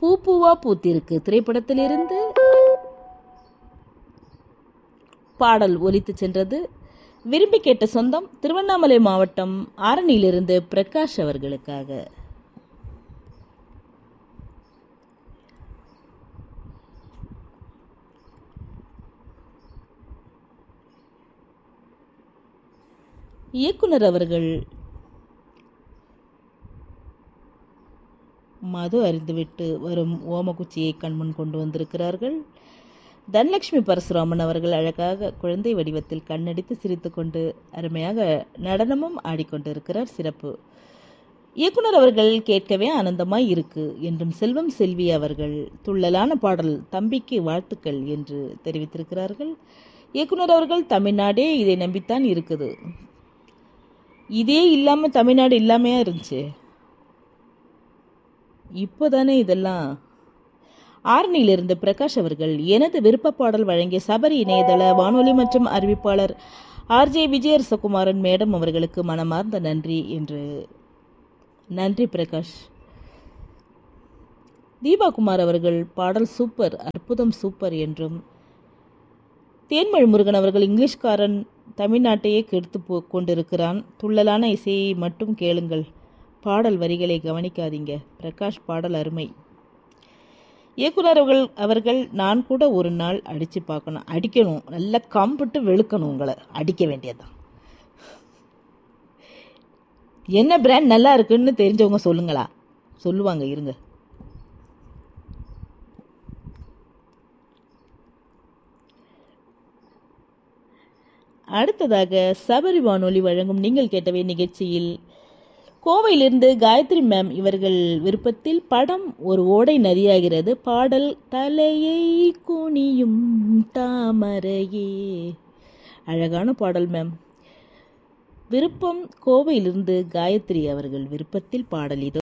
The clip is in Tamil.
பூ பூவா பூத்திருக்கு திரைப்படத்திலிருந்து பாடல் ஒலித்து சென்றது விரும்பி கேட்ட சொந்தம் திருவண்ணாமலை மாவட்டம் ஆரணியிலிருந்து பிரகாஷ் அவர்களுக்காக இயக்குனர் அவர்கள் மது அறிந்துவிட்டு வரும் ஓமகுச்சியை கண்முன் கொண்டு வந்திருக்கிறார்கள் தனலட்சுமி பரசுராமன் அவர்கள் அழகாக குழந்தை வடிவத்தில் கண்ணடித்து சிரித்துக்கொண்டு அருமையாக நடனமும் ஆடிக்கொண்டிருக்கிறார் சிறப்பு இயக்குனர் அவர்கள் கேட்கவே ஆனந்தமாய் இருக்கு என்றும் செல்வம் செல்வி அவர்கள் துள்ளலான பாடல் தம்பிக்கு வாழ்த்துக்கள் என்று தெரிவித்திருக்கிறார்கள் இயக்குனர் அவர்கள் தமிழ்நாடே இதை நம்பித்தான் இருக்குது இதே இல்லாம தமிழ்நாடு இல்லாமையா இருந்துச்சு இப்போதானே இதெல்லாம் ஆரணியிலிருந்து பிரகாஷ் அவர்கள் எனது விருப்ப பாடல் வழங்கிய சபரி இணையதள வானொலி மற்றும் அறிவிப்பாளர் ஆர்ஜே விஜயரசகுமாரன் மேடம் அவர்களுக்கு மனமார்ந்த நன்றி என்று நன்றி பிரகாஷ் தீபாகுமார் அவர்கள் பாடல் சூப்பர் அற்புதம் சூப்பர் என்றும் தேன்மொழி முருகன் அவர்கள் இங்கிலீஷ்காரன் தமிழ்நாட்டையே கெடுத்து போ கொண்டிருக்கிறான் துள்ளலான இசையை மட்டும் கேளுங்கள் பாடல் வரிகளை கவனிக்காதீங்க பிரகாஷ் பாடல் அருமை இயக்குனர் அவர்கள் அவர்கள் நான் கூட ஒரு நாள் அடித்து பார்க்கணும் அடிக்கணும் நல்லா கம்பிட்டு வெளுக்கணும் உங்களை அடிக்க வேண்டியதுதான் என்ன பிராண்ட் நல்லா இருக்குன்னு தெரிஞ்சவங்க சொல்லுங்களா சொல்லுவாங்க இருங்க அடுத்ததாக சபரி வானொலி வழங்கும் நீங்கள் கேட்டவை நிகழ்ச்சியில் கோவையிலிருந்து காயத்ரி மேம் இவர்கள் விருப்பத்தில் படம் ஒரு ஓடை நதியாகிறது பாடல் தலையை குனியும் தாமரையே அழகான பாடல் மேம் விருப்பம் கோவையிலிருந்து காயத்ரி அவர்கள் விருப்பத்தில் பாடல் இதோ